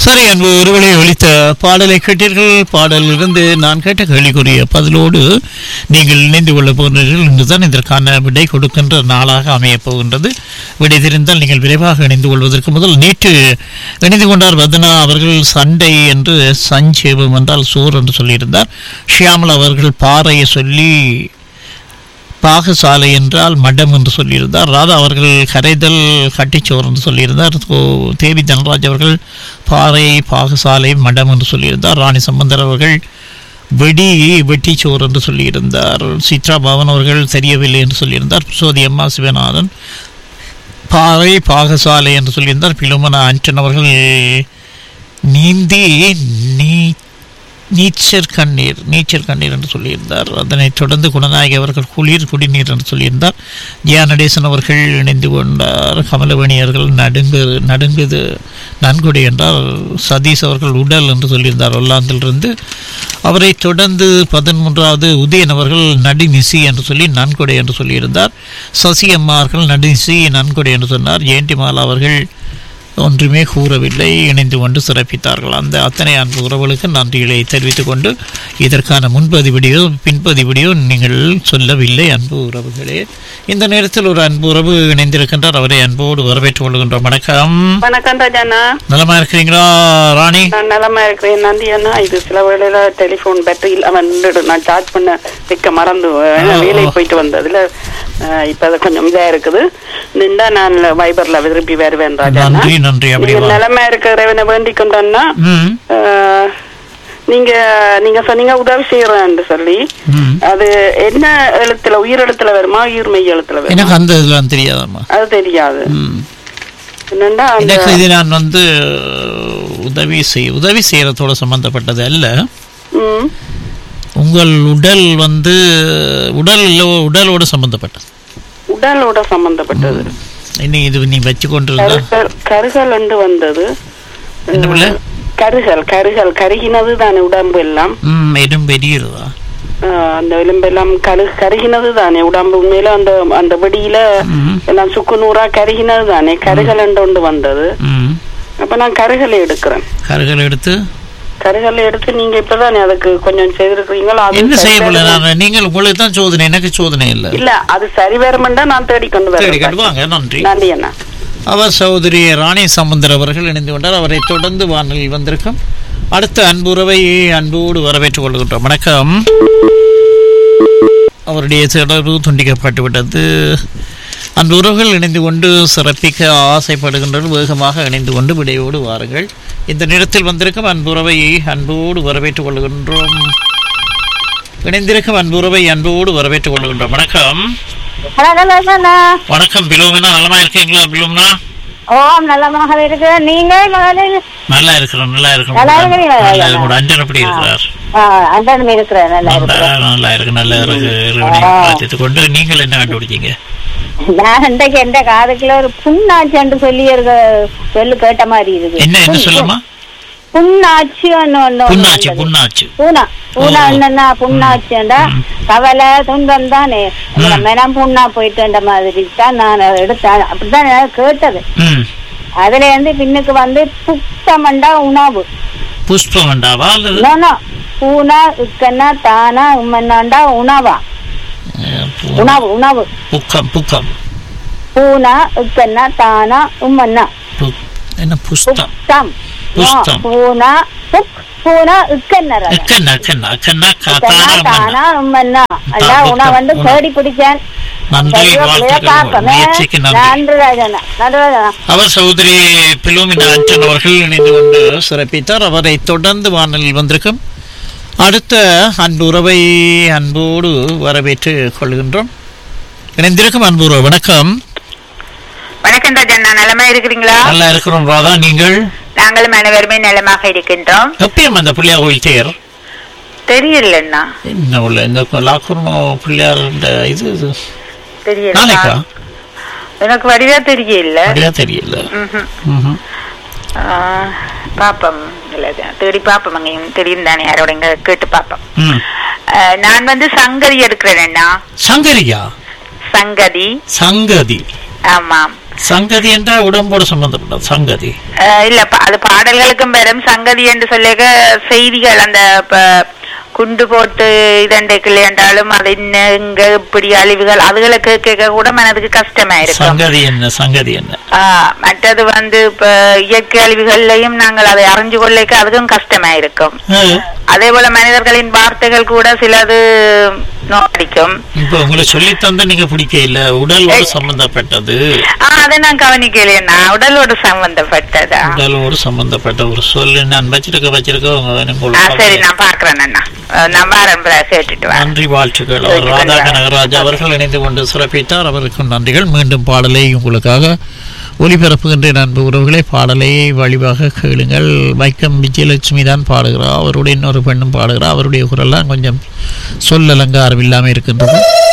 சரி அன்பு ஒருவரை ஒழித்த பாடலை கேட்டீர்கள் பாடலிலிருந்து நான் கேட்ட கேள்விக்குரிய பதிலோடு நீங்கள் இணைந்து கொள்ளப் போகிறீர்கள் இன்றுதான் இதற்கான விடை கொடுக்கின்ற நாளாக அமையப் போகின்றது விடை தெரிந்தால் நீங்கள் விரைவாக இணைந்து கொள்வதற்கு முதல் நேற்று இணைந்து கொண்டார் வதனா அவர்கள் சண்டை என்று சஞ்சேபம் என்றால் சோர் என்று சொல்லியிருந்தார் ஷியாமல் அவர்கள் பாறையை சொல்லி பாகசாலை என்றால் மடம் என்று சொல்லியிருந்தார் ராதா அவர்கள் கரைதல் கட்டிச்சோர் என்று சொல்லியிருந்தார் ஓ- தேவி தனராஜ் அவர்கள் பாறை பாகசாலை மடம் என்று சொல்லியிருந்தார் ராணி சம்பந்தர் அவர்கள் வெடி வெட்டிச்சோர் என்று சொல்லியிருந்தார் சித்ரா பவன் அவர்கள் தெரியவில்லை என்று சொல்லியிருந்தார் சோதி அம்மா சிவநாதன் பாறை பாகசாலை என்று சொல்லியிருந்தார் பிலுமனா ஆண்டன் அவர்கள் நீந்தி நீ நீச்சர் கண்ணீர் நீச்சல் கண்ணீர் என்று சொல்லியிருந்தார் அதனைத் தொடர்ந்து குணநாயகி அவர்கள் குளிர் குடிநீர் என்று சொல்லியிருந்தார் ஜியா நடேசன் அவர்கள் இணைந்து கொண்டார் கமலவேணி அவர்கள் நடுங்கு நடுங்குது நன்கொடை என்றால் சதீஷ் அவர்கள் உடல் என்று சொல்லியிருந்தார் ஒல்லாந்திலிருந்து அவரை தொடர்ந்து பதிமூன்றாவது உதயன் அவர்கள் நடுநிசி என்று சொல்லி நன்கொடை என்று சொல்லியிருந்தார் சசி அம்மா அவர்கள் நடுநிசி நன்கொடை என்று சொன்னார் ஜெயந்தி மாலா அவர்கள் ஒன்றுமே கூறவில்லை இணைந்து கொண்டு சிறப்பித்தார்கள் அந்த அத்தனை அன்பு உறவுகளுக்கு நன்றிகளை தெரிவித்துக் கொண்டு இதற்கான முன்பதிவிடியோ பின்பதிவிடியோ நீங்கள் சொல்லவில்லை அன்பு உறவுகளே இந்த நேரத்தில் ஒரு அன்பு உறவு இணைந்திருக்கின்றார் அவரை அன்போடு வரவேற்றுக் கொள்கின்றோம் வணக்கம் வணக்கம் ராஜாண்ணா நலமா இருக்கிறீங்களா ராணி நான் நலமா இருக்கிறேன் நந்தி அண்ணா இது சில வேளையில டெலிபோன் பேட்டரி இல்லாம நின்றுடும் நான் சார்ஜ் பண்ண வைக்க மறந்து ஏன்னா ஓ, வேலைக்கு ஓ. போயிட்டு வந்ததுல அஹ், இப்ப அது கொஞ்சம் இதா இருக்குது நின்றா நான் வைபர்ல திருப்பி வருவேன் ராஜாண்ணா நன்றி நன்றி அப்படி நீங்க வா நிலைமை இருக்கிறவனை வேண்டிக் கொண்டோன்னா ம் அஹ், நீங்க நீங்க சொன்னீங்க உதவி செய்யறேன்னு சொல்லி ம். அது என்ன எழுத்துல உயிர் எழுத்துல வருமா உயிர்மெய் எழுத்துல வருமா எனக்கு அந்த இதெல்லாம் தெரியாதம்மா அது தெரியாது ம் என்னண்டா அந்த எனக்கு இது நான் வந்து உதவி செய் உதவி செய்யறதோட சம்பந்தப்பட்டது அல்ல ம் உங்கள் உடல் வந்து உடல் உடலோடு சம்பந்தப்பட்டது உடலோட சம்பந்தப்பட்டது இனி இது நீ வச்சு கொண்டிருந்தா கருகல் கருகல் என்று வந்தது என்ன பிள்ளை? கருகல் கருகல் கருகினது தானே உடம்பு எல்லாம் ம் எதுவும் பெரியதா அஹ், அந்த எலும்பெல்லாம் கரு கருகினது தானே உடம்பு உண்மையில அந்த அந்த வெடியில ம் எல்லாம் சுக்கு நூறா கருகினது தானே கருகல் என்று ஒன்று வந்தது ம் அப்ப நான் கருகலை எடுக்கிறேன் கருகள் எடுத்து கருகலை எடுத்து நீங்க இப்பதானே அதுக்கு கொஞ்சம் செய்திருக்கிறீங்களா அது என்ன சரி செய்யப்படல வருமா? நான் நீங்கள் உங்களுக்கு தான் சோதனை எனக்கு சோதனை இல்லை இல்ல அது சரி வருமெண்டா நான் தேடிக்கொண்டு சரி வரேன் கட்டுவாங்க நன்றி நன்றி அண்ணா அவர் சகோதரி ராணி சமுந்தர் அவர்கள் இணைந்து கொண்டார் அவரை தொடர்ந்து வானலில் வந்திருக்கும் அடுத்த அன்புறவை அன்போடு வரவேற்றுக் கொள்கின்றோம் வணக்கம் அவருடைய தொடர்பு துண்டிக்கப்பட்டு விட்டது அந்த உறவுகள் இணைந்து கொண்டு சிறப்பிக்க ஆசைப்படுகின்றனர் வேகமாக இணைந்து கொண்டு விடையோடு வாருங்கள் இந்த நேரத்தில் வந்திருக்கும் அன்புறவை அன்போடு வரவேற்றுக் கொள்கின்றோம் இணைந்திருக்கும் அன்புறவை அன்போடு வரவேற்றுக் கொள்கின்றோம் வணக்கம் வணக்கம் பிலோமினா நலமா இருக்கீங்களா பிலோமினா ஓம் நலமாக இருக்கு நீங்க மகளிர் நல்லா இருக்கிறோம் நல்லா இருக்கிறோம் நல்லா இருக்கிறீங்களா? நல்லா இருக்கும் அஞ்சன் எப்படி இருக்கிறார் அண்ணன் இருக்கிறேன் நல்லா நல்லா இருக்கிறேன் நல்லா இருக்கு நல்லா இருக்கு இறைவனை பிரார்த்தித்துக் கொண்டு நீங்கள் என்ன கண்டுபிடிச்சீங்க நான் இன்றைக்கு எந்த காதுக்குள்ள ஒரு புண்ணாச்சி என்று சொல்லி இருக்க சொல்லு கேட்ட மாதிரி இருக்கு என்ன என்ன சொல்லுமா புண்ணாச்சி ஒண்ணு ஒண்ணு புண்ணாச்சு வந்தது. புண்ணாச்சு பூனா பூனா ஓ. என்னன்னா புண்ணாச்சுண்டா கவலை துன்பம் தானே ம். மெனம் புண்ணா போயிட்டுன்ற மாதிரி தான் நான் அதை எடுத்தேன் அப்படிதான் நான் கேட்டது ம் அதுல இருந்து பின்னுக்கு வந்து புத்தமண்டா உணவு புஷ்பம் வேண்டாவா அல்லது இல்லைன்னா பூனா இக்கன்னா தானா உம்மன்னாண்டா உணவா அஹ், பூ- உணவு உணவு புக்கம் புக்கம் பூனா இக்கன்னா தானா உம்மன்னா பு- என்ன புஷ்டம் புக்தம் புஸ்தம். பூனா புக் பூனா இக்கன்னர் அக்கண்ணா அக்கண்ணா அக்கண்ணா இக்கன்னா காத்தான தானா உம்மன்னா அதான் புத்தம், உணவு வந்து உணவு. தேடி பிடிச்சேன் நன்றி சரியா பிள்ளைய வாழ்த்துக்கள் பார்ப்போமே. முயற்சிக்கு நன்றி நன்றி ராஜனா நன்றி ராஜனா அவர் சகோதரி பிலோமினா அஞ்சன் அவர்கள் இணைந்து கொண்டு சிறப்பித்தார் அவரை தொடர்ந்து வானலில் வந்திருக்கும் அடுத்த அன்பு உறவை அன்போடு வரவேற்று கொள்கின்றோம் இணைந்திருக்கும் அன்பு உறவு வணக்கம் வணக்கம் ராஜண்ணா நலமா இருக்கிறீங்களா நல்லா இருக்கிறோம் ராதா நீங்கள் நாங்களும் அனைவருமே நலமாக இருக்கின்றோம் எப்பயும் அந்த பிள்ளையார் கோயில் தேர் தெரியலண்ணா என்ன உள்ள இந்த லாக்குர்மோ பிள்ளையார் இந்த இது இது தெரியல நாளைக்கா எனக்கு வடிவா தெரியல அப்படியா தெரியல ம்ஹும். ம்ஹும். ஆ, பாப்போம் இல்ல தேடி பாப்போம் அங்க தெரியும் தானே யாரோட இங்க கேட்டு பாப்போம் ம். ஆ, நான் வந்து சங்கதி எடுக்கிறேன் அண்ணா சங்கரியா சங்கதி சங்கதி ஆமாம் சங்கதி என்றால் உடம்போடு சம்பந்தப்பட்ட சங்கதி அஹ் இல்ல பா- அது பாடல்களுக்கும் பெரும் சங்கதி என்று சொல்லிக்க செய்திகள் அந்த ப- குண்டு போட்டு இதண்டைக்குள்ள என்றாலும் அது என்ன இங்க இப்படி அழிவுகள் அதுகளை கேட்க கூட மனதுக்கு கஷ்டமா இருக்கும் சங்கதி என்ன சங்கதி என்ன ஆஹ் மற்றது வந்து இப்ப இயற்கை அழிவுகள்லையும் நாங்கள் அதை அறிஞ்சு கொள்ளைக்க அதுக்கும் கஷ்டமா இருக்கும் ஆ, அதே போல மனிதர்களின் வார்த்தைகள் கூட சிலது நோடிக்கும் இப்ப உங்களை சொல்லி தந்த நீங்க பிடிக்க இல்ல உடலோடு சம்பந்தப்பட்டது ஆஹ் அதை நான் கவனிக்கலையா உடலோடு சம்பந்தப்பட்டதா உடலோடு சம்பந்தப்பட்ட ஒரு சொல்லு நான் வச்சிருக்க வச்சிருக்க உங்க எனக்கு ஒரு ஆஹ் சரி கவலை. நான் பாக்குறேன் அண்ணா அஹ் நான் வாரேன் பிறகு கேட்டுட்டு வரேன் நன்றி வாழ்த்துக்கள் அவர் ராதா கனகராஜ் அவர்கள் இணைந்து கொண்டு சிறப்பித்தார் அவருக்கும் நன்றிகள் மீண்டும் பாடலை உங்களுக்காக ஒலிபரப்புகின்ற அன்பு உறவுகளை பாடலை வழிவாக கேளுங்கள் வைக்கம் விஜயலட்சுமி தான் பாடுகிறார் அவருடைய இன்னொரு பெண்ணும் பாடுகிறார் அவருடைய குரல்லாம் கொஞ்சம் சொல் அலங்காரம் இல்லாமல் இருக்கின்றது